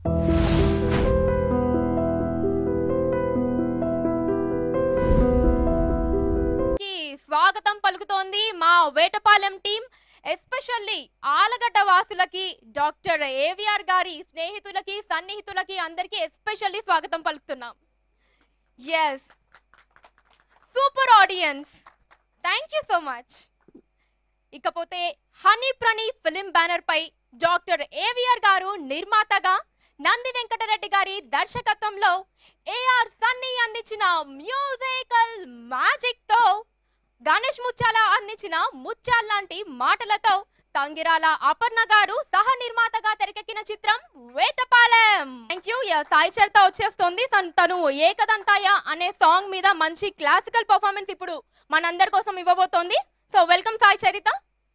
కి స్వాగతం పలుకుతోంది మా వేటపాలెం టీం ఎస్పెషల్లీ ఆలగడ్డ వాసులకి డాక్టర్ ఏవిఆర్ గారి స్నేహితులకి సన్నిహితులకి అందరికీ ఎస్పెషల్లీ స్వాగతం పలుకుతున్నాం yes super audience thank you so much ఇకపోతే హనీ ప్రణి ఫిలిం బ్యానర్ పై డాక్టర్ ఏవిఆర్ గారు నిర్మాతగా నంది వెంకటరెడ్డి గారి దర్శకత్వంలో ఏఆర్ సన్నీ అందించిన మ్యూజికల్ మ్యాజిక్ తో గణేష్ ముత్యాల అందించిన ముత్యాల లాంటి మాటలతో తంగిరాల అపర్ణ గారు సహ నిర్మాతగా తెరకెక్కిన చిత్రం వేటపాలెం థ్యాంక్ యూ సాయి చరిత వచ్చేస్తుంది తను తను ఏకదంతాయ అనే సాంగ్ మీద మంచి క్లాసికల్ పర్ఫార్మెన్స్ ఇప్పుడు మనందరి కోసం ఇవ్వబోతోంది సో వెల్కమ్ సాయి చరిత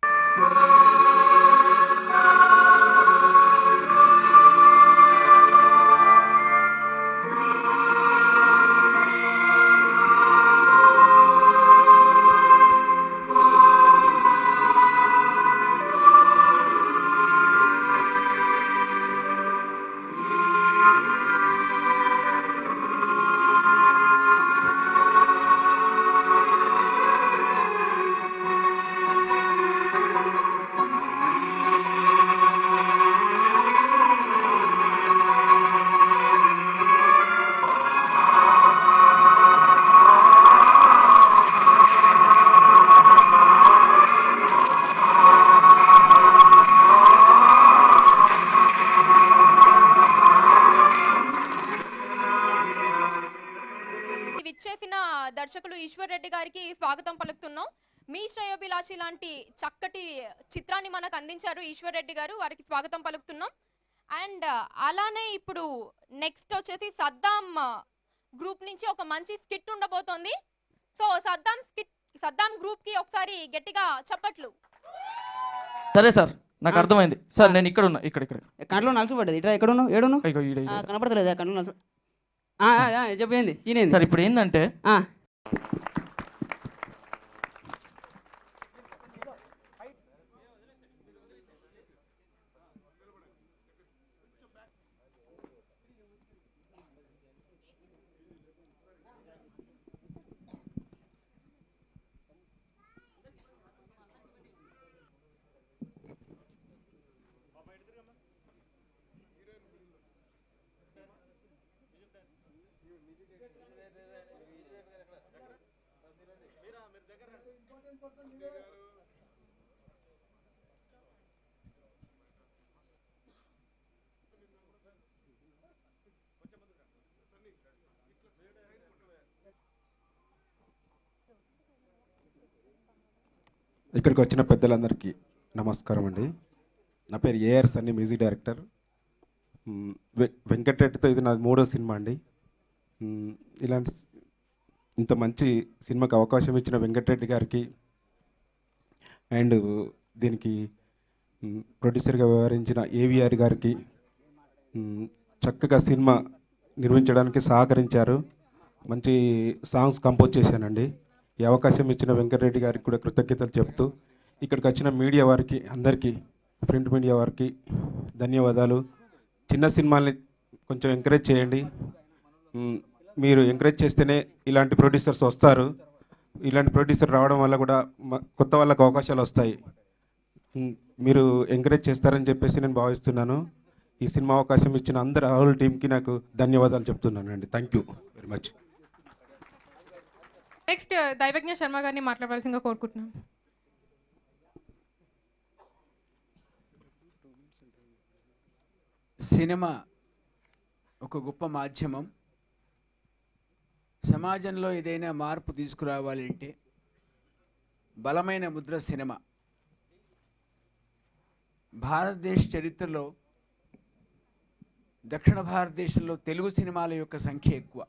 విచ్చేసిన దర్శకులు ఈశ్వర్ రెడ్డి గారికి స్వాగతం పలుకుతున్నాం మీ శ్రేయోభిలాషి లాంటి చక్కటి చిత్రాన్ని మనకు అందించారు ఈశ్వర్ రెడ్డి గారు వారికి స్వాగతం పలుకుతున్నాం అండ్ అలానే ఇప్పుడు నెక్స్ట్ వచ్చేసి సద్దాం గ్రూప్ నుంచి ఒక మంచి స్కిట్ ఉండబోతోంది so Saddam skit Saddam group కి ఒకసారి గట్టిగా చప్పట్లు సరే సార్ నాకు ఆ. అర్థమైంది సార్ ఆ. నేను ఇక్కడ ఉన్నా ఇక్కడ ఇక్కడ కంట్లో నలుసు పడ్డది ఇట్లా ఎక్కడ ఉన్నావు ఏడున్నావు ఇగో ఈడ, ఈడ. కనపడతలేదా కంట్లో నలుసు ఆ, ఆ, ఆ, చెప్పేంది సీనేంది సార్ ఇప్పుడు ఏంటంటే ఆ. ఇక్కడికి వచ్చిన పెద్దలందరికీ నమస్కారం అండి నా పేరు ఏఆర్ సన్నీ మ్యూజిక్ డైరెక్టర్ మ్, వె- వెంకటరెడ్డితో ఇది నాది మూడో సినిమా అండి మ్, ఇలాంటి స్- ఇంత మంచి సినిమాకి అవకాశం ఇచ్చిన వెంకటరెడ్డి గారికి అండ్ దీనికి మ్, ప్రొడ్యూసర్గా వ్యవహరించిన ఏవిఆర్ గారికి మ్, చక్కగా సినిమా నిర్మించడానికి సహకరించారు మంచి సాంగ్స్ కంపోజ్ చేశానండి ఈ అవకాశం ఇచ్చిన వెంకటరెడ్డి గారికి కూడా కృతజ్ఞతలు చెప్తూ ఇక్కడికి వచ్చిన మీడియా వారికి అందరికీ ప్రింట్ మీడియా వారికి ధన్యవాదాలు చిన్న సినిమాల్ని కొంచెం ఎంకరేజ్ చేయండి మ్, మీరు ఎంకరేజ్ చేస్తేనే ఇలాంటి ప్రొడ్యూసర్స్ వస్తారు ఇలాంటి ప్రొడ్యూసర్ రావడం వల్ల కూడా మ- కొత్త వాళ్ళకు అవకాశాలు వస్తాయి మ్, మీరు ఎంకరేజ్ చేస్తారని చెప్పేసి నేను భావిస్తున్నాను ఈ సినిమా అవకాశం ఇచ్చిన అందరు హోల్ టీంకి నాకు ధన్యవాదాలు చెప్తున్నాను అండి thank you very much next Daivajna Sharma గారిని మాట్లాడవలసిందిగా కోరుకుంటున్నాం సినిమా ఒక గొప్ప మాధ్యమం సమాజంలో ఏదైనా మార్పు తీసుకురావాలి అంటే బలమైన ముద్ర సినిమా భారతదేశ చరిత్రలో దక్షిణ భారతదేశంలో తెలుగు సినిమాల యొక్క సంఖ్య ఎక్కువ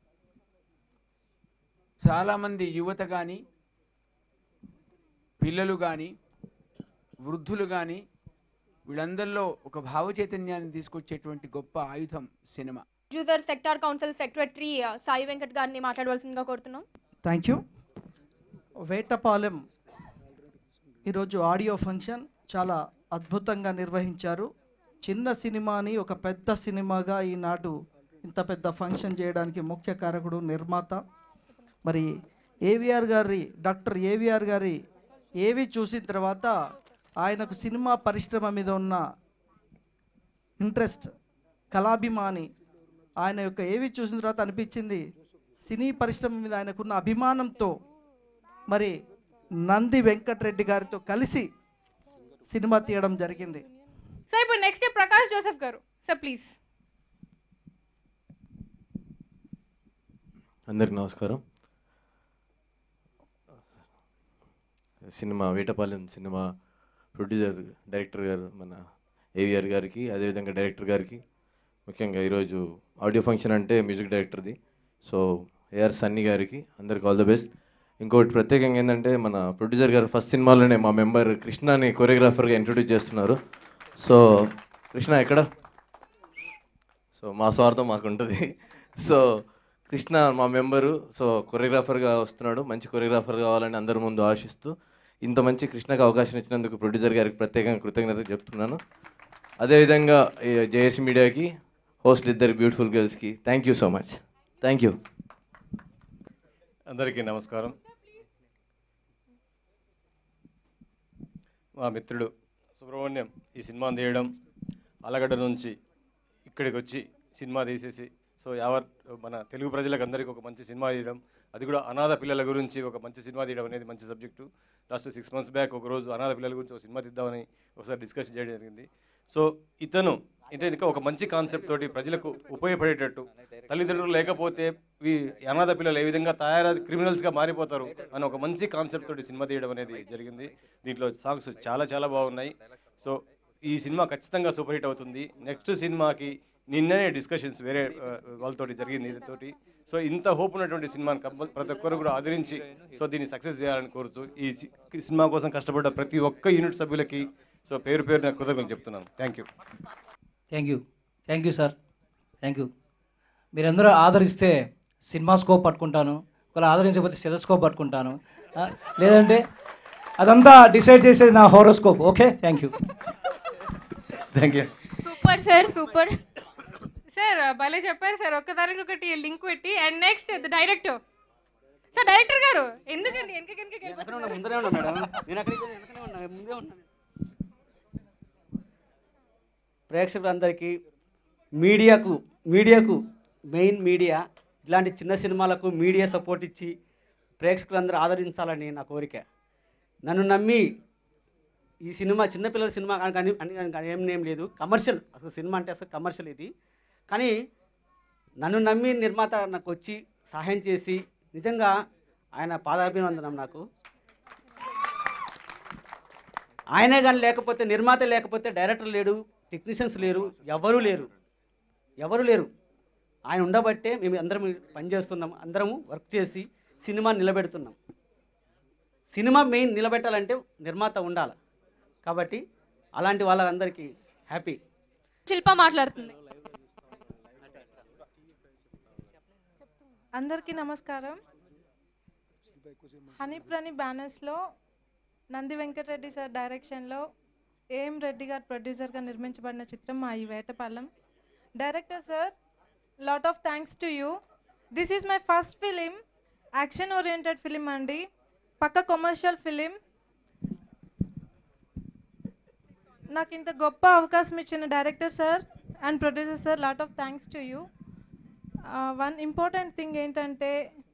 చాలామంది యువత కానీ పిల్లలు కానీ వృద్ధులు కానీ వీళ్ళందరిలో ఒక భావ చైతన్యాన్ని తీసుకొచ్చేటువంటి గొప్ప ఆయుధం సినిమా జూజర్ sector council secretary Sai Venkat గారిని మాట్లాడవలసిందిగా కోరుతున్నాం థ్యాంక్ యూ వేటపాలెం ఈరోజు ఆడియో ఫంక్షన్ చాలా అద్భుతంగా నిర్వహించారు చిన్న సినిమాని ఒక పెద్ద సినిమాగా ఈనాడు ఇంత పెద్ద ఫంక్షన్ చేయడానికి ముఖ్య కారకుడు నిర్మాత మరి ఏవిఆర్ గారి డాక్టర్ ఏవిఆర్ గారి ఏవి చూసిన తర్వాత ఆయనకు సినిమా పరిశ్రమ మీద ఉన్న ఇంట్రెస్ట్ కళాభిమాని ఆయన యొక్క ఏవి చూసిన తర్వాత అనిపించింది సినీ పరిశ్రమ మీద ఆయనకున్న అభిమానంతో మరి నంది వెంకటరెడ్డి గారితో కలిసి సినిమా తీయడం జరిగింది సార్ ఇప్పుడు నెక్స్ట్ ప్రకాష్ జోసెఫ్ గారు సార్ ప్లీజ్ అందరికి నమస్కారం cinema Vetapalem cinema producer director గారు మన ఏవిఆర్ గారికి అదేవిధంగా డైరెక్టర్ గారికి ముఖ్యంగా ఈరోజు ఆడియో ఫంక్షన్ అంటే మ్యూజిక్ డైరెక్టర్ది సో ఏఆర్ సన్నీ గారికి అందరికి ఆల్ ద బెస్ట్ ఇంకోటి ప్రత్యేకంగా ఏంటంటే మన ప్రొడ్యూసర్ గారు ఫస్ట్ సినిమాలోనే మా మెంబర్ కృష్ణని కొరియోగ్రాఫర్గా ఇంట్రొడ్యూస్ చేస్తున్నారు సో కృష్ణ ఎక్కడ సో మా స్వార్థం మాకు ఉంటుంది సో కృష్ణ మా మెంబరు సో కొరియోగ్రాఫర్గా వస్తున్నాడు మంచి కొరియోగ్రాఫర్ కావాలని అందరి ముందు ఆశిస్తూ ఇంత మంచి కృష్ణకు అవకాశం ఇచ్చినందుకు ప్రొడ్యూసర్ గారికి ప్రత్యేకంగా కృతజ్ఞతలు చెప్తున్నాను అదేవిధంగా జేఎస్ మీడియాకి హోస్ట్లు ఇద్దరు బ్యూటిఫుల్ గర్ల్స్కి thank you so much thank you అందరికీ నమస్కారం మా మిత్రుడు సుబ్రహ్మణ్యం ఈ సినిమా తీయడం అలగడ్డ నుంచి ఇక్కడికి వచ్చి సినిమా తీసేసి సో యావత్ మన తెలుగు ప్రజలకు అందరికీ ఒక మంచి సినిమా తీయడం అది కూడా అనాథ పిల్లల గురించి ఒక మంచి సినిమా తీయడం అనేది మంచి subject last six months back ఒక రోజు అనాథ పిల్లల గురించి ఒక సినిమా తీద్దామని ఒకసారి డిస్కస్ చేయడం జరిగింది సో ఇతను అంటే ఇంకా ఒక మంచి కాన్సెప్ట్ తోటి ప్రజలకు ఉపయోగపడేటట్టు తల్లిదండ్రులు లేకపోతే ఈ అనాథ పిల్లలు ఏ విధంగా తయారై క్రిమినల్స్గా మారిపోతారు అని ఒక మంచి కాన్సెప్ట్ తోటి సినిమా తీయడం అనేది జరిగింది దీంట్లో సాంగ్స్ చాలా చాలా బాగున్నాయి సో ఈ సినిమా ఖచ్చితంగా సూపర్ హిట్ అవుతుంది నెక్స్ట్ సినిమాకి నిన్ననే డిస్కషన్స్ వేరే ఆ, వాళ్ళతోటి జరిగింది ఇదితోటి సో ఇంత హోప్ ఉన్నటువంటి సినిమాని కంపల్ ప్రతి ఒక్కరు కూడా ఆదరించి సో దీన్ని సక్సెస్ చేయాలని కోరుతూ ఈ చి- ఈ సినిమా కోసం కష్టపడ్డ ప్రతి ఒక్క యూనిట్ సభ్యులకి సో పేరు పేరు నాకు కృతజ్ఞతలు చెప్తున్నాను thank you thank you thank you sir thank you మీరందరూ ఆదరిస్తే సినిమా స్కోప్ పట్టుకుంటాను ఒకవేళ ఆదరించకపోతే స్కోప్ పట్టుకుంటాను ఆ, లేదంటే అదంతా డిసైడ్ చేసేది నా horoscope okay thank you thank you super sir super sir భలే చెప్పారు సార్ ఒక్కదానికి ఒకటి లింక్ పెట్టి and next director sir director గారు ఎందుకండి వెనక వెనక ముందరే ఉన్నా మేడం నేను అక్కడికి పోయి వెనకనే ఉన్నా ముందే ఉన్నా ప్రేక్షకులందరికీ మీడియాకు మీడియాకు మెయిన్ మీడియా ఇలాంటి చిన్న సినిమాలకు మీడియా సపోర్ట్ ఇచ్చి ప్రేక్షకులందరూ ఆదరించాలని నా కోరిక నన్ను నమ్మి ఈ సినిమా చిన్నపిల్లల సినిమా కానీ కానీ అని కానీ ఏం ఏం లేదు కమర్షియల్ అసలు సినిమా అంటే అసలు కమర్షియల్ ఇది కానీ నన్ను నమ్మి నిర్మాత నాకు వచ్చి సహాయం చేసి నిజంగా ఆయన పాదాభివందనం నాకు ఆయనే కానీ లేకపోతే నిర్మాత లేకపోతే డైరెక్టర్ లేడు టెక్నీషియన్స్ లేరు ఎవరూ లేరు ఎవరు లేరు ఆయన ఉండబట్టే మేము అందరం పనిచేస్తున్నాం అందరము వర్క్ చేసి సినిమా నిలబెడుతున్నాం సినిమా మెయిన్ నిలబెట్టాలంటే నిర్మాత ఉండాలి కాబట్టి అలాంటి వాళ్ళందరికీ హ్యాపీ శిల్ప మాట్లాడుతుంది అందరికీ నమస్కారం హనీప్రాణి బ్యానర్స్లో నంది వెంకటరెడ్డి సార్ డైరెక్షన్లో ఏఎం రెడ్డి గారు ప్రొడ్యూసర్గా నిర్మించబడిన చిత్రం మా ఈ Vetapalem director sir lot of thanks to you this is my first film action oriented film అండి పక్క కమర్షియల్ ఫిలిం నాకు ఇంత గొప్ప అవకాశం ఇచ్చిన director sir and producer sir lot of thanks to you one important thing ఏంటంటే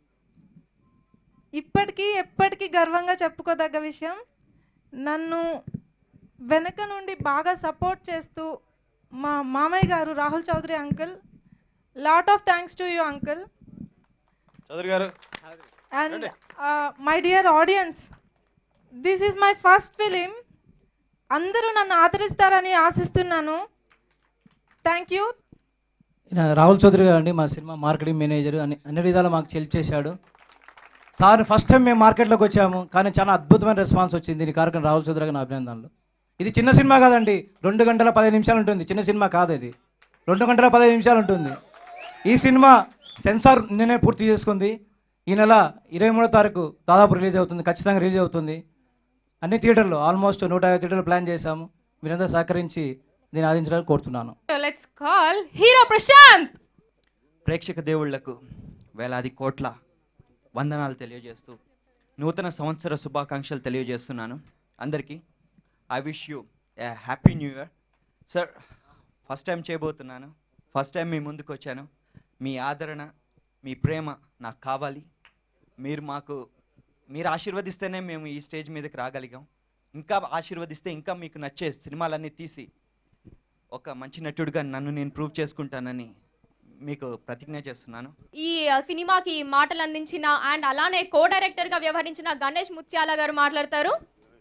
ఇప్పటికీ ఎప్పటికీ గర్వంగా చెప్పుకోదగ్గ విషయం నన్ను వెనక నుండి బాగా సపోర్ట్ చేస్తూ మా మామయ్య గారు Rahul Chowdary uncle lot of thanks to you uncle Chowdary గారు and my dear audience this is my first film అందరూ నన్ను ఆదరిస్తారని ఆశిస్తున్నాను థ్యాంక్ యూ ఈయన రాహుల్ చౌదరి గారు అండి మా సినిమా మార్కెటింగ్ మేనేజర్ అన్ని అన్ని విధాలు మాకు హెల్ప్ చేశాడు సార్ ఫస్ట్ టైం మేము మార్కెట్లోకి వచ్చాము కానీ చాలా అద్భుతమైన రెస్పాన్స్ వచ్చింది దీని కారణం రాహుల్ చౌదరి గారి నా అభినందనలు ఇది చిన్న సినిమా కాదండి రెండు గంటల పదిహేను నిమిషాలు ఉంటుంది చిన్న సినిమా కాదు ఇది రెండు గంటల పదిహేను నిమిషాలు ఉంటుంది ఈ సినిమా సెన్సార్ నిన్నే పూర్తి చేసుకుంది ఈ నెల ఇరవై మూడో తారీఖు దాదాపు రిలీజ్ అవుతుంది ఖచ్చితంగా రిలీజ్ అవుతుంది అన్ని థియేటర్లు ఆల్మోస్ట్ నూట యాభై థియేటర్లు ప్లాన్ చేశాము మీరందరూ సహకరించి దీన్ని ఆదించడానికి కోరుతున్నాను లెట్స్ కాల్ హీరో ప్రశాంత్ ప్రేక్షక దేవుళ్లకు వేలాది కోట్ల వందనాలు తెలియజేస్తూ నూతన సంవత్సర శుభాకాంక్షలు తెలియజేస్తున్నాను అందరికీ I wish you a happy new year sir first time చేయబోతున్నాను ఫస్ట్ టైం మీ ముందుకు వచ్చాను మీ ఆదరణ మీ ప్రేమ నాకు కావాలి మీరు మాకు మీరు ఆశీర్వదిస్తేనే మేము ఈ స్టేజ్ మీదకి రాగలిగాం ఇంకా ఆశీర్వదిస్తే ఇంకా మీకు నచ్చే సినిమాలన్నీ తీసి ఒక మంచి నటుడిగా నన్ను నేను ప్రూవ్ చేసుకుంటానని మీకు ప్రతిజ్ఞ చేస్తున్నాను ఈ ఆ, సినిమాకి మాటలు అందించిన అండ్ అలానే కో డైరెక్టర్ గా వ్యవహరించిన గణేష్ ముత్యాల గారు మాట్లాడతారు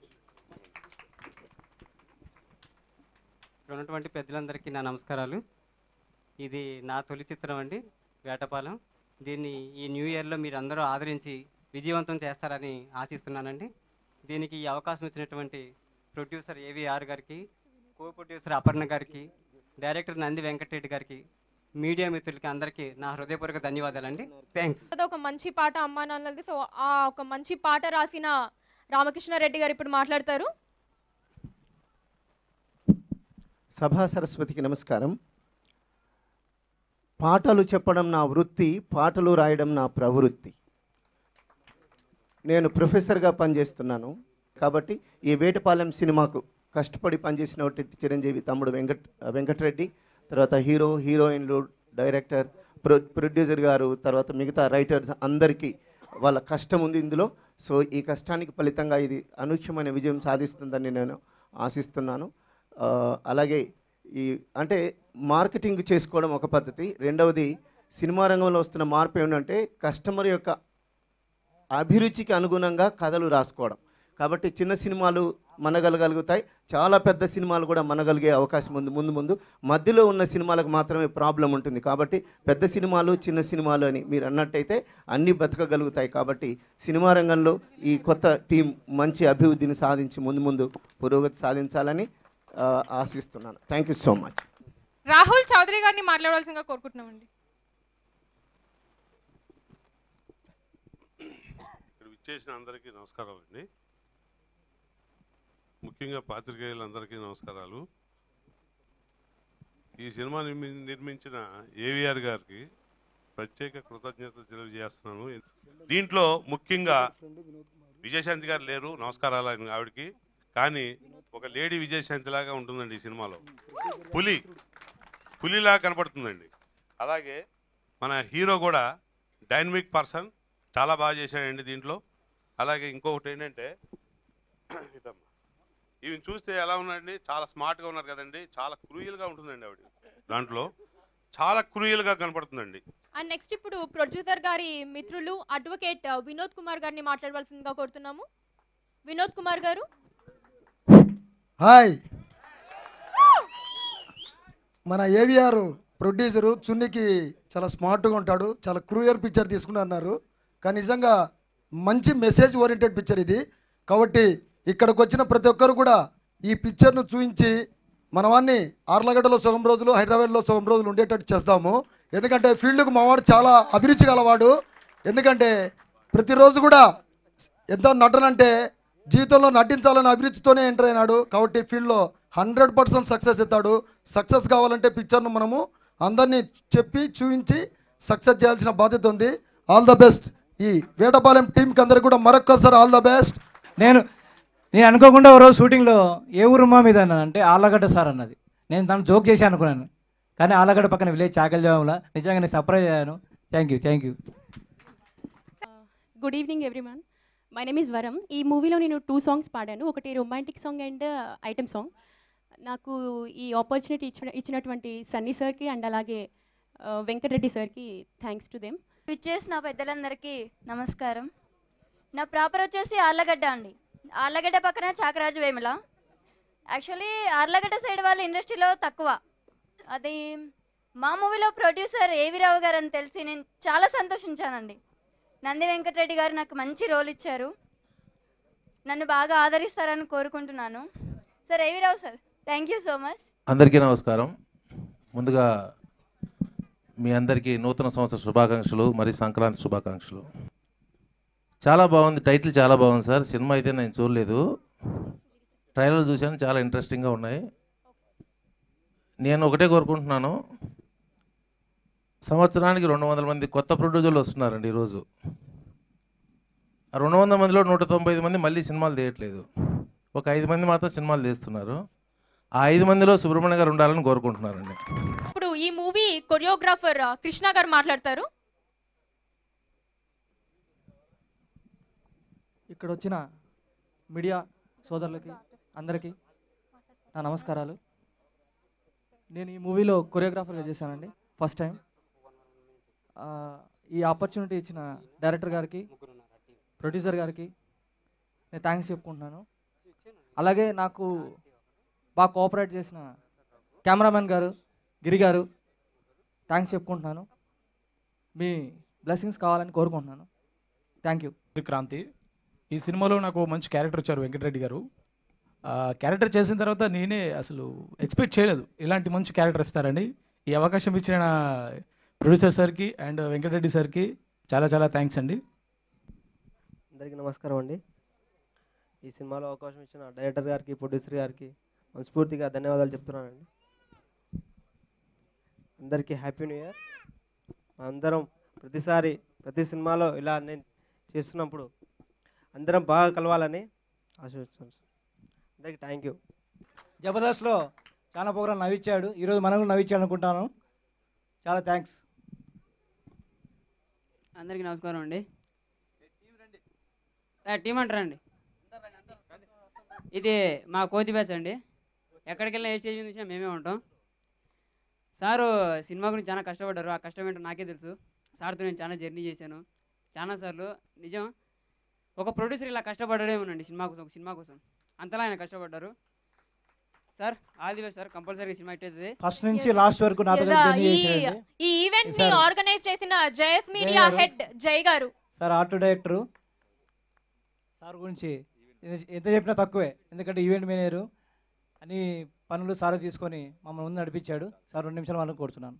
ఇక్కడ ఉన్నటువంటి పెద్దలందరికీ నా నమస్కారాలు ఇది నా తొలి చిత్రం అండి వేటపాలెం దీన్ని ఈ న్యూ ఇయర్లో మీరు అందరూ ఆదరించి విజయవంతం చేస్తారని ఆశిస్తున్నానండి దీనికి ఈ అవకాశం ఇచ్చినటువంటి ప్రొడ్యూసర్ ఏవిఆర్ గారికి కో ప్రొడ్యూసర్ అపర్ణ గారికి డైరెక్టర్ నంది వెంకటరెడ్డి గారికి మీడియా మిత్రులకి అందరికీ నా హృదయపూర్వక ధన్యవాదాలండి థ్యాంక్స్ అది ఒక మంచి పాట అమ్మా నాన్నలది సో ఆ ఒక మంచి పాట రాసిన రామకృష్ణారెడ్డి గారు ఇప్పుడు మాట్లాడతారు సభా సరస్వతికి నమస్కారం పాటలు చెప్పడం నా వృత్తి పాటలు రాయడం నా ప్రవృత్తి నేను ప్రొఫెసర్గా పనిచేస్తున్నాను కాబట్టి ఈ వేటపాలెం సినిమాకు కష్టపడి పనిచేసినటువంటి చిరంజీవి తమ్ముడు వెంకట్ వెంకటరెడ్డి తర్వాత హీరో హీరోయిన్లు డైరెక్టర్ ప్రొ ప్రొడ్యూసర్ గారు తర్వాత మిగతా రైటర్స్ అందరికీ వాళ్ళ కష్టం ఉంది ఇందులో సో ఈ కష్టానికి ఫలితంగా ఇది అనూహ్యమైన విజయం సాధిస్తుందని నేను ఆశిస్తున్నాను ఆ, అలాగే ఈ అంటే మార్కెటింగ్ చేసుకోవడం ఒక పద్ధతి రెండవది సినిమా రంగంలో వస్తున్న మార్పు ఏంటంటే కస్టమర్ యొక్క అభిరుచికి అనుగుణంగా కథలు రాసుకోవడం కాబట్టి చిన్న సినిమాలు మనగలగలుగుతాయి చాలా పెద్ద సినిమాలు కూడా మనగలిగే అవకాశం ఉంది ముందు ముందు మధ్యలో ఉన్న సినిమాలకు మాత్రమే ప్రాబ్లం ఉంటుంది కాబట్టి పెద్ద సినిమాలు చిన్న సినిమాలు అని మీరు అన్నట్టయితే అన్నీ బతకగలుగుతాయి కాబట్టి సినిమా రంగంలో ఈ కొత్త టీం మంచి అభివృద్ధిని సాధించి ముందు ముందు పురోగతి సాధించాలని ఆ, ఆశిస్తున్నాను thank you so much Rahul Chowdary గారిని మాట్లాడవలసిందిగా కోరుకుంటున్నామండి ఇక్కడ విచ్చేసిన అందరికీ నమస్కారాలు అండి ముఖ్యంగా పాత్రికేయులందరికీ నమస్కారాలు ఈ సినిమా నిర్మి నిర్మించిన ఏవిఆర్ గారికి ప్రత్యేక కృతజ్ఞత తెలియజేస్తున్నాను దీంట్లో ముఖ్యంగా విజయశాంతి గారు లేరు నమస్కారాలు ఆయన ఆవిడకి కానీ ఒక లేడీ విజయశాంతి లాగా ఉంటుందండి ఈ సినిమాలో పులి పులిలా కనపడుతుందండి అలాగే మన హీరో కూడా డైనమిక్ పర్సన్ చాలా బాగా చేశాడండి దీంట్లో అలాగే ఇంకొకటి ఏంటంటే ఇదమ్మా ఈయన చూస్తే ఎలా ఉన్నాడండి చాలా స్మార్ట్గా ఉన్నారు కదండి చాలా క్రూయల్గా ఉంటుందండి ఆవిడ దాంట్లో చాలా క్రూయల్గా కనపడుతుందండి అండ్ నెక్స్ట్ ఇప్పుడు ప్రొడ్యూసర్ గారి మిత్రులు అడ్వకేట్ వినోద్ కుమార్ గారిని మాట్లాడవలసిందిగా కోరుతున్నాము వినోద్ కుమార్ గారు హాయ్ మన ఏవిఆర్ ప్రొడ్యూసరు చున్నికి చాలా స్మార్ట్గా ఉంటాడు చాలా క్రూయర్ పిక్చర్ తీసుకుని అన్నారు కానీ నిజంగా మంచి మెసేజ్ ఓరియంటెడ్ పిక్చర్ ఇది కాబట్టి ఇక్కడికి వచ్చిన ప్రతి ఒక్కరు కూడా ఈ పిక్చర్ను చూపించి మనవాన్ని ఆర్లగడ్డలో సగం రోజులు హైదరాబాద్లో సగం రోజులు ఉండేటట్టు చేస్తాము ఎందుకంటే ఫీల్డ్కు మావాడు చాలా అభిరుచి గలవాడు ఎందుకంటే ప్రతిరోజు కూడా ఎంతో నటన అంటే జీవితంలో నటించాలనే అభిరుచితోనే ఎంటర్ అయినాడు కాబట్టి ఫీల్డ్లో హండ్రెడ్ పర్సెంట్ సక్సెస్ అవుతాడు సక్సెస్ కావాలంటే పిక్చర్ను మనము అందరినీ చెప్పి చూపించి సక్సెస్ చేయాల్సిన బాధ్యత ఉంది ఆల్ ద బెస్ట్ ఈ వేటపాలెం టీంకి అందరికి కూడా మరొక్కసారి ఆల్ ద బెస్ట్ నేను నేను అనుకోకుండా ఓ రోజు షూటింగ్లో ఏ ఊరు మా మీద అన్నానంటే ఆళ్ళగడ్డ సార్ అన్నది నేను తను జోక్ చేసి అనుకున్నాను కానీ ఆళ్ళగడ్డ పక్కన విలేజ్ చాకల్జాముల నిజంగా నేను సర్ప్రైజ్ అయ్యాను thank you thank you good evening everyone my name is Varam ఈ మూవీలో నేను టూ సాంగ్స్ పాడాను ఒకటి romantic song and item song నాకు ఈ ఆపర్చునిటీ ఇచ్చిన ఇచ్చినటువంటి సన్నీ సార్కి అండ్ అలాగే ఆ, వెంకటరెడ్డి సార్కి థ్యాంక్స్ టు దెమ్ విచ్చేసిన పెద్దలందరికీ నమస్కారం నా ప్రాపర్ వచ్చేసి ఆర్లగడ్డ అండి ఆర్లగడ్డ పక్కన చాకరాజు వేముల యాక్చువల్లీ ఆర్లగడ్డ సైడ్ వాళ్ళ ఇండస్ట్రీలో తక్కువ అది మా మూవీలో ప్రొడ్యూసర్ ఏవి రావు గారు అని తెలిసి నేను చాలా సంతోషించానండి నంది వెంకటరెడ్డి గారు నాకు మంచి రోల్ ఇచ్చారు నన్ను బాగా ఆదరిస్తారని కోరుకుంటున్నాను sir AV Rao sir thank you so much అందరికీ నమస్కారం ముందుగా మీ అందరికీ నూతన సంవత్సర శుభాకాంక్షలు మరియు సంక్రాంతి శుభాకాంక్షలు చాలా బాగుంది టైటిల్ చాలా బాగుంది సార్ సినిమా అయితే నేను చూడలేదు ట్రైలర్ చూశాను చాలా ఇంట్రెస్టింగ్గా ఉన్నాయి నేను ఒకటే కోరుకుంటున్నాను సంవత్సరానికి రెండు వందల మంది కొత్త ప్రొడ్యూసర్లు వస్తున్నారండి ఈరోజు ఆ రెండు వందల మందిలో నూట తొంభై ఐదు మంది మళ్ళీ సినిమాలు తీయట్లేదు ఒక ఐదు మంది మాత్రం సినిమాలు తీస్తున్నారు ఆ ఐదు మందిలో సుబ్రహ్మణ్య గారు ఉండాలని కోరుకుంటున్నారండి ఇప్పుడు ఈ మూవీ కొరియోగ్రాఫర్ కృష్ణ గారు మాట్లాడతారు ఇక్కడ వచ్చిన మీడియా సోదరులకి అందరికీ నా నమస్కారాలు నేను ఈ మూవీలో కొరియోగ్రాఫర్గా చేశానండి ఫస్ట్ టైం ఆ, ఈ ఆపర్చునిటీ ఇచ్చిన డైరెక్టర్ గారికి ప్రొడ్యూసర్ గారికి నేను థ్యాంక్స్ చెప్పుకుంటున్నాను అలాగే నాకు బాగా కోఆపరేట్ చేసిన కెమెరామెన్ గారు గిరి గారు థ్యాంక్స్ చెప్పుకుంటున్నాను మీ బ్లెస్సింగ్స్ కావాలని కోరుకుంటున్నాను థ్యాంక్ యూ క్రాంతి ఈ సినిమాలో నాకు మంచి క్యారెక్టర్ ఇచ్చారు వెంకటరెడ్డి గారు ఆ క్యారెక్టర్ చేసిన తర్వాత నేనే అసలు ఎక్స్పెక్ట్ చేయలేదు ఇలాంటి మంచి క్యారెక్టర్ ఇస్తారని ఈ అవకాశం ఇచ్చిన ప్రొడ్యూసర్ సార్కి అండ్ వెంకటరెడ్డి సార్కి చాలా చాలా థ్యాంక్స్ అండి అందరికీ నమస్కారం అండి ఈ సినిమాలో అవకాశం ఇచ్చిన డైరెక్టర్ గారికి ప్రొడ్యూసర్ గారికి మనస్ఫూర్తిగా ధన్యవాదాలు చెప్తున్నానండి అందరికీ హ్యాపీ న్యూ ఇయర్ అందరం ప్రతిసారి ప్రతి సినిమాలో ఇలా నేను చేస్తున్నప్పుడు అందరం బాగా కలవాలని ఆశిస్తున్నాను సార్ అందరికీ థ్యాంక్ యూ జబర్దస్త్లో చాలా ప్రోగ్రాం నవ్వించాడు ఈరోజు మనం కూడా నవ్వించాడు అనుకుంటాను చాలా థ్యాంక్స్ అందరికీ నమస్కారం అండి ఏ, టీం అంటారండి ఇది మా కోతి బ్యాచ్ అండి ఎక్కడికి వెళ్ళినా ఏ స్టేజ్ మీద చూసినా మేమే ఉంటాం సారు సినిమా గురించి చాలా కష్టపడ్డారు ఆ కష్టం ఏంటో నాకే తెలుసు సార్తో నేను చాలా జర్నీ చేశాను చాలాసార్లు నిజం ఒక ప్రొడ్యూసర్ ఇలా కష్టపడడేమోనండి సినిమా కోసం ఒక సినిమా కోసం అంతలా ఆయన కష్టపడ్డారు sir all the best sir compulsory cinema hit అవుతుంది ఫస్ట్ నుంచి లాస్ట్ వరకు నాతో యదా, జర్నీ ఈ చేశాడండి ఈ ఈవెంట్ ని సార్. ఆర్గనైజ్ చేసిన జయస్ మీడియా గారు. హెడ్ జై గారు సార్ ఆర్ట్ డైరెక్టరు సార్ గురించి ఎంత- ఎంత చెప్పినా తక్కువే ఎందుకంటే ఈవెంట్ మేనేజరు అన్ని పనులు సార్ తీసుకొని మమ్మల్ని ముందు నడిపించాడు సార్ రెండు నిమిషాలు వాళ్ళని కోరుతున్నాను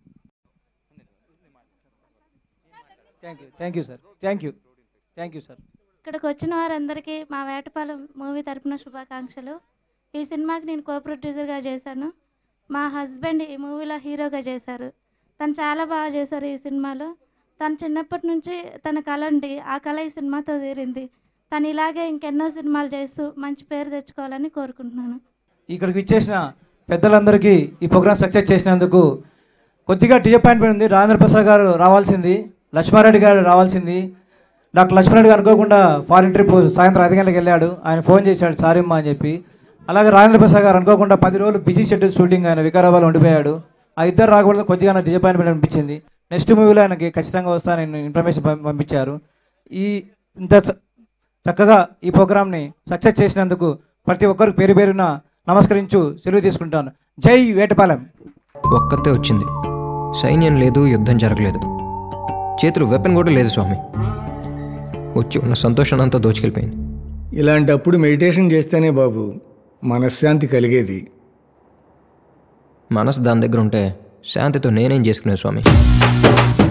thank you thank you sir thank you thank you sir ఇక్కడికి వచ్చిన వారందరికీ మా వేటపాలెం మూవీ తరపున శుభాకాంక్షలు ఈ సినిమాకి నేను కో ప్రొడ్యూసర్గా చేశాను మా హస్బెండ్ ఈ మూవీలో హీరోగా చేశారు తను చాలా బాగా చేశారు ఈ సినిమాలో తను చిన్నప్పటి నుంచి తన కళ ఉండి ఆ కళ ఈ సినిమాతో తీరింది తను ఇలాగే ఇంకెన్నో సినిమాలు చేస్తూ మంచి పేరు తెచ్చుకోవాలని కోరుకుంటున్నాను ఇక్కడికి ఇచ్చేసిన పెద్దలందరికీ ఈ ప్రోగ్రామ్ సక్సెస్ చేసినందుకు కొద్దిగా డిసప్పాయింట్మెంట్ ఉంది రాజేంద్ర ప్రసాద్ గారు రావాల్సింది లక్ష్మారెడ్డి గారు రావాల్సింది డాక్టర్ లక్ష్మారెడ్డి గారు అనుకోకుండా ఫారిన్ ట్రిప్ సాయంత్రం ఐదు గంటలకు వెళ్ళాడు ఆయన ఫోన్ చేశాడు సారీమ్మా అని చెప్పి అలాగే రాజేంద్ర ప్రసాద్ గారు అనుకోకుండా పది రోజులు బిజీ షెడ్యూల్ షూటింగ్ ఆయన వికారాబాద్లో ఉండిపోయాడు ఆ ఇద్దరు రాకూడదు కొద్దిగా నాకు డిసప్పాయింట్మెంట్ అనిపించింది నెక్స్ట్ మూవీలో ఆయనకి ఖచ్చితంగా వస్తానని ఇన్ఫర్మేషన్ పం- పంపించారు ఈ ఇంత చ- చక్కగా ఈ ప్రోగ్రామ్ని సక్సెస్ చేసినందుకు ప్రతి ఒక్కరికి పేరు పేరున నమస్కరించు సెలవు తీసుకుంటాను జై వేటపాలెం ఒక్కతే వచ్చింది సైన్యం లేదు యుద్ధం జరగలేదు చేతులు వెపన్ కూడా లేదు స్వామి వచ్చి ఉన్న సంతోషాన్ని అంతా దోచుకెళ్ళిపోయింది ఇలాంటప్పుడు మెడిటేషన్ చేస్తేనే బాబు మనశ్శాంతి కలిగేది మనసు దాని దగ్గర ఉంటే శాంతితో నేనేం చేసుకునే స్వామి